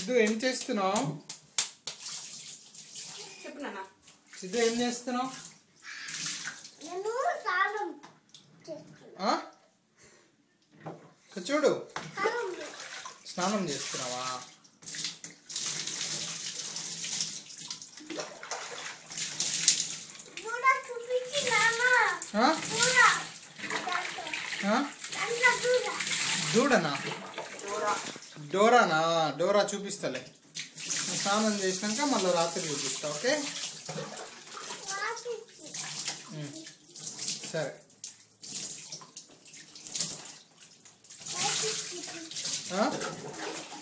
సిద్ధు ఏం చేస్తున్నావు చెప్పు నాన్న సిద్ధు ఏం చేస్తున్నావు నేను స్నానం చేస్తున్నా ఆ? ఇక్కడ చూడు స్నానం స్నానం చేస్తున్నావా దూడ చూపించి నాన్న ఆ? దూడ దాంట్లో ఆ? దాంట్లో దూడ దూడనా డోరా డోరానా డోరా చూపిస్తలే నువ్వు స్నానం చేసినాక మళ్ళీ రాత్రి చూపిస్తా ఓకే వాకింగ్ ఉమ్. సరే వాకింగ్ ఆ?